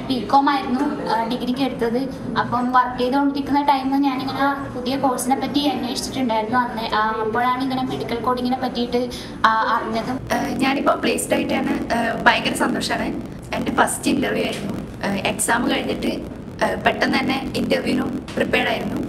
B com ആയിരുന്നു ഡിഗ്രിക്ക് എടുത്തത് അപ്പം വർക്ക് ചെയ്തുകൊണ്ടിരിക്കുന്ന ടൈമിൽ ഞാനിങ്ങനെ പുതിയ കോഴ്സിനെ പറ്റി അന്വേഷിച്ചിട്ടുണ്ടായിരുന്നു അന്ന് ആ, അപ്പോഴാണ് ഇങ്ങനെ മെഡിക്കൽ കോഡിങ്ങിനെ പറ്റിയിട്ട് ആ, അറിഞ്ഞതും ഞാനിപ്പോൾ പ്ലേസ്ഡ് ആയിട്ടാണ് ഏഹ് ഭയങ്കര സന്തോഷമാണ് എൻ്റെ ഫസ്റ്റ് ഇൻ്റർവ്യൂ ആയിരുന്നു എക്സാം കഴിഞ്ഞിട്ട് ഏഹ് പെട്ടെന്ന് തന്നെ ഇൻ്റർവ്യൂവിനും പ്രിപ്പയർഡ് ആയിരുന്നു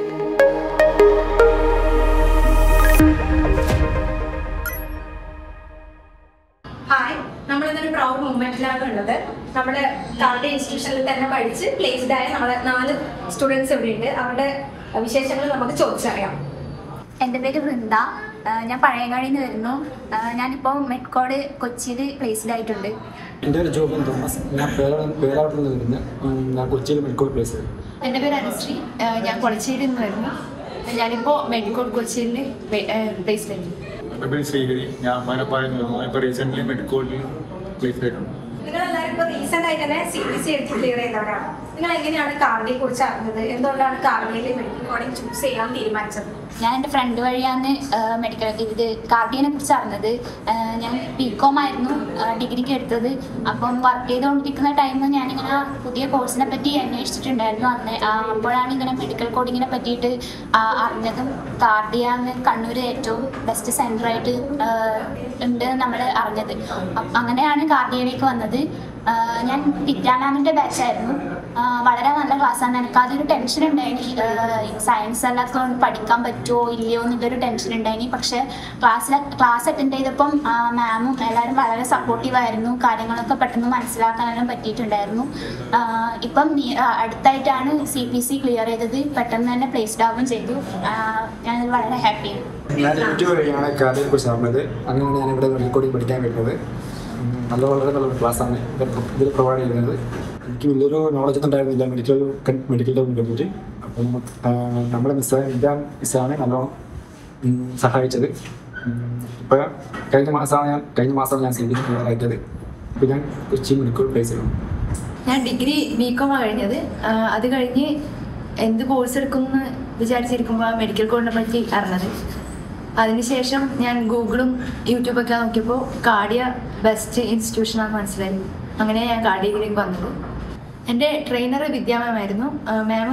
ഹായ് നമ്മളിന്നൊരു പ്രൗഡ് മൂമെന്റിലാണ് ഉള്ളത് നമ്മുടെ കാർഡ് ഇൻസ്റ്റിറ്റ്യൂഷനിൽ തന്നെ പഠിച്ച് പ്ലേസ്ഡ് ആയ നമ്മളെ നാല് സ്റ്റുഡൻസ് ഇവിടെ ഉണ്ട് അവരുടെ വിശേഷങ്ങൾ നമുക്ക് ചോദിച്ചറിയാം എൻ്റെ പേര് വൃന്ദ ആ, ഞാൻ പഴയങ്ങാടിയിൽ നിന്ന് വരുന്നു ആ, ഞാനിപ്പോൾ മെഡ്കോഡ് കൊച്ചിയിൽ പ്ലേസ്ഡ് ആയിട്ടുണ്ട് എൻ്റെ പേര് ജോബൻ തോമസ് ഞാൻ പേരാ പേരാവട്ടിൽ നിന്ന് വരുന്നത് ഉം, ഞാൻ കൊച്ചിയിൽ മെഡിക്കൽ പ്ലേസ് എൻ്റെ പേര് അനുശ്രീ ഏഹ് ഞാൻ കൊളച്ചേരിയിൽ നിന്ന് വരുന്നു ഞാനിപ്പോൾ മെഡിക്കൽ കൊച്ചിയിൽ പ്ലേസ്ഡ് ആയിരുന്നു എൻ്റെ പേര് ശ്രീഹരി ഞാൻ മനപ്പാറയിൽ നിന്ന് വരുന്നു ഇപ്പോൾ റീസെൻ്റ്ലി മെഡിക്കോളിൽ പ്ലേസ് ആയിട്ടുണ്ട് നിങ്ങളെല്ലാവരും ഇപ്പോൾ റീസെന്റ് ആയിട്ട് തന്നെ സി ബി സി എടുത്ത് ക്ലിയർ ചെയ്തവരാണ് നിങ്ങൾ എങ്ങനെയാണ് കാർഡിയെ കുറിച്ച് അറിഞ്ഞത് എന്തുകൊണ്ടാണ് കാർഡിയിൽ മെഡിക്കൽ കോഡിംഗ് ചൂസ് ചെയ്യാൻ തീരുമാനിച്ചത് ഞാൻ എൻ്റെ ഫ്രണ്ട് വഴിയാണ് മെഡിക്കൽ ഇത് കാർഡിയനെ കുറിച്ച് അറിഞ്ഞത് ആ, ഞാൻ ബി കോം ആയിരുന്നു ഡിഗ്രിക്ക് എടുത്തത് അപ്പം വർക്ക് ചെയ്തുകൊണ്ടിരിക്കുന്ന ടൈമിൽ ഞാനിങ്ങനെ പുതിയ കോഴ്സിനെ പറ്റി അന്വേഷിച്ചിട്ടുണ്ടായിരുന്നു അന്ന് ആ, അപ്പോഴാണ് ഇങ്ങനെ മെഡിക്കൽ കോഡിങ്ങിനെ പറ്റിയിട്ട് ആ, അറിഞ്ഞതും കാർഡിയാണ് കണ്ണൂർ ഏറ്റവും ബെസ്റ്റ് സെൻ്ററായിട്ട് ഉണ്ട് നമ്മൾ അറിഞ്ഞത് അപ്പ- അങ്ങനെയാണ് കാർഡിയയിലേക്ക് വന്നത് ആ, ഞാൻ വിദ്യാലാമിൻ്റെ ബാച്ചായിരുന്നു ആ, വളരെ നല്ല ക്ലാസ്സാണ് എനിക്ക് അതൊരു ടെൻഷൻ ഉണ്ടായിനി സയൻസ് അല്ലാത്ത പഠിക്കാൻ പറ്റുമോ ഇല്ലയോ എന്നുള്ളൊരു ടെൻഷൻ ഉണ്ടായിനി പക്ഷേ ക്ലാസ്സിൽ ക്ലാസ് അറ്റൻഡ് ചെയ്തപ്പം മാമും എല്ലാവരും വളരെ സപ്പോർട്ടീവ് ആയിരുന്നു കാര്യങ്ങളൊക്കെ പെട്ടെന്ന് മനസ്സിലാക്കാനും പറ്റിയിട്ടുണ്ടായിരുന്നു ആ, ഇപ്പം നീ- ആ, അടുത്തായിട്ടാണ് സി പി സി ക്ലിയർ ചെയ്തത് പെട്ടെന്ന് തന്നെ പ്ലേസ്ഡ് ആവുകയും ചെയ്തു ആ, ഞാനത് വളരെ ഹാപ്പിയാണ് ഞാൻ യൂട്യൂബ് വഴിയാണ് കാർഡിയെ കുറിച്ച് അറിഞ്ഞത് അങ്ങനെയാണ് ഞാൻ ഇവിടെ മെഡിക്കൽ കോഡിങ് പഠിക്കാൻ വരുന്നത് ഉം, നല്ല വളരെ നല്ലൊരു ക്ലാസ്സാണ് ഇതിൽ പ്രൊവൈഡ് ചെയ്യുന്നത് എനിക്ക് വലിയൊരു നോളജ് ഒന്നും ഉണ്ടായിരുന്നില്ല മെഡിക്കൽ മെഡിക്കൽ പറ്റിയിട്ട് അപ്പം ആ, നമ്മുടെ മിസ്സായ വിദ്യാ മിസ്സാണ് നല്ലോണം ഉം, സഹായിച്ചത് ഇപ്പോൾ കഴിഞ്ഞ മാസമാണ് ഞാൻ കഴിഞ്ഞ മാസമാണ് ഞാൻ സി ഡി ആയിട്ടത് ഇപ്പോൾ ഞാൻ കൊച്ചി മെഡിക്കൽ പ്ലേസ് ചെയ്യണം ഞാൻ ഡിഗ്രി ബി കോം കഴിഞ്ഞത് ആ, അത് കഴിഞ്ഞ് എന്ത് കോഴ്സ് എടുക്കുമെന്ന് വിചാരിച്ചിരിക്കുമ്പോൾ മെഡിക്കൽ കോഡിനെ പറ്റി അറിഞ്ഞത് അതിനുശേഷം ഞാൻ ഗൂഗിളും യൂട്യൂബൊക്കെ നോക്കിയപ്പോൾ കാർഡിയ ബെസ്റ്റ് ഇൻസ്റ്റിറ്റ്യൂഷനാണെന്ന് മനസ്സിലായി അങ്ങനെ ഞാൻ കാർഡിയയിലേക്ക് വന്നത് എൻ്റെ ട്രെയിനർ വിദ്യാമയമായിരുന്നു മാം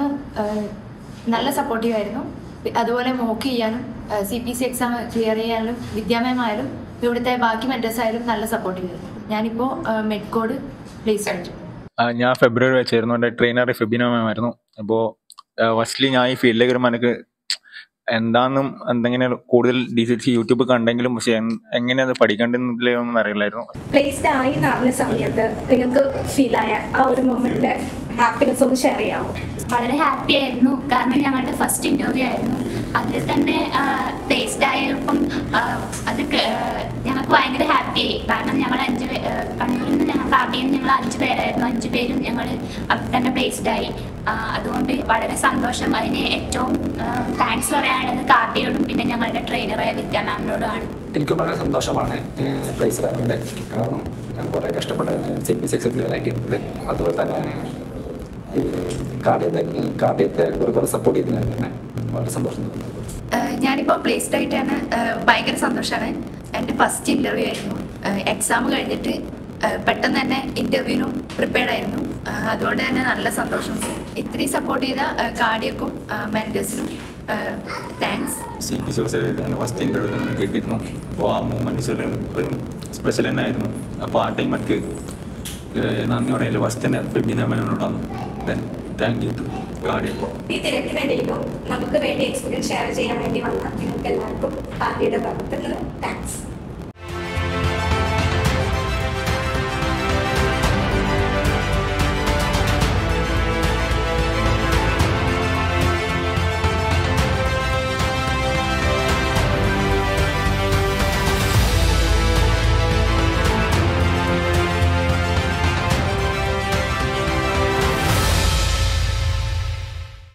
നല്ല സപ്പോർട്ടീവ് ആയിരുന്നു അതുപോലെ മോക്ക് ചെയ്യാനും C P C exam clear ചെയ്യാനും വിദ്യാമയമായാലും ഇവിടുത്തെ ബാക്കി മെൻറ്റേഴ്സ് ആയാലും നല്ല സപ്പോർട്ടീവ് ആയിരുന്നു ഞാനിപ്പോൾ മെഡ്കോഡ് പ്ലേസ് ആയിട്ട് ആ, ഞാൻ ഫെബ്രുവരി വെച്ചായിരുന്നു എൻ്റെ ട്രെയിനർ ഫെബിനോ മാം ആയിരുന്നു അപ്പോൾ ഫസ്റ്റ്ലി ഞാൻ ഈ ഫീൽഡിലേക്ക് വരുമ്പോൾ എനിക്ക് എന്താണെന്നും എന്തെങ്കിലും കൂടുതൽ ഡീറ്റെയിൽസ് യൂട്യൂബ് കണ്ടെങ്കിലും പക്ഷെ എങ്ങനെ അത് പഠിക്കേണ്ടതെന്നൊന്നും അറിയില്ലായിരുന്നു പ്ലേസ്ഡ് ആയി എന്ന് അറിഞ്ഞ സമയത്ത് നിങ്ങൾക്ക് ഫീൽ ആയ ആ ഒരു മൊമെന്റിന്റെ ഹാപ്പിനെസ് ഒന്ന് ഷെയർ ചെയ്യാമോ വളരെ ഹാപ്പി ആയിരുന്നു കാരണം ഞങ്ങളുടെ ഫസ്റ്റ് ഇന്റർവ്യൂ ആയിരുന്നു അതിൽ തന്നെ ടേസ്റ്റ് ആയപ്പം ആ, അത് ക- ഞങ്ങൾക്ക് ഭയങ്കര ഹാപ്പി ആയി കാരണം ഞങ്ങൾ അഞ്ച് പേ- ആ, കണ്ണൂരിൽ നിന്ന് ഞങ്ങൾ കാർഡിയിൽ നിന്ന് ഞങ്ങൾ അഞ്ച് പേരായിരുന്നു അഞ്ച് പേരും ഞങ്ങൾ അവിടെ തന്നെ പ്ലേസ്ഡ് ആയി ആ, അതുകൊണ്ട് വളരെ സന്തോഷം അതിന് ഏറ്റവും താങ്ക്സ് പറയാനുള്ളത് കാർഡിയോടും പിന്നെ ഞങ്ങളുടെ ട്രെയിനറായ വിദ്യാ മാമിനോടുമാണ് എനിക്ക് വളരെ സന്തോഷമാണ് പ്ലേസ് ആയതുകൊണ്ട് കാരണം ഞാൻ കുറേ കഷ്ടപ്പെട്ട് സി പി സിക്സ് ക്ലിയറാക്കിയിട്ടുണ്ട് അതുപോലെ തന്നെ ഈ കാർഡിയത്തെ കാർഡിയത്തെ ഒരുപാട് സപ്പോർട്ട് ചെയ്തിട്ടുണ്ടായിരുന്നു എന്നെ വളരെ സന്തോഷം തോന്നുന്നു ഏഹ് ഞാനിപ്പോൾ പ്ലേസ്ഡ് ആയിട്ടാണ് ഏഹ് ഭയങ്കര സന്തോഷമാണ് എൻ്റെ ഫസ്റ്റ് ഇൻ്റർവ്യൂ ആയിരുന്നു എക്സാം കഴിഞ്ഞിട്ട് ഏഹ് പെട്ടെന്ന് തന്നെ ഇൻ്റർവ്യൂവിനും പ്രിപ്പയർഡ് ആയിരുന്നു ഏഹ് അതുകൊണ്ട് തന്നെ നല്ല സന്തോഷം ഇത്രയും സപ്പോർട്ട് ചെയ്ത കാർഡിയക്കും മെൻറ്റേഴ്സിനും താങ്ക്സ് സി പി സോസിൽ ഫസ്റ്റ് ഇൻ്റർവ്യൂ കിട്ടിയിരുന്നു അപ്പോൾ ആ മൂമെൻറ്റ്സ് ഒരു സ്പെഷ്യൽ തന്നെ ആയിരുന്നു അപ്പോൾ ആ ടൈം എനിക്ക് നന്ദി പറയില്ല ഫസ്റ്റ് തന്നെ ഫെബിന മാമിനോടാണ് താങ്ക് യു ടു കാർഡിയപ്പോൾ ഈ തിരക്കിനിടയിലും നമുക്ക് വേണ്ടി എക്സ്പീരിയൻസ് ഷെയർ ചെയ്യാൻ വേണ്ടി വന്ന നിങ്ങൾക്ക് എല്ലാവർക്കും പാർട്ടിയുടെ പ്രവർത്തനങ്ങൾ താങ്ക്സ്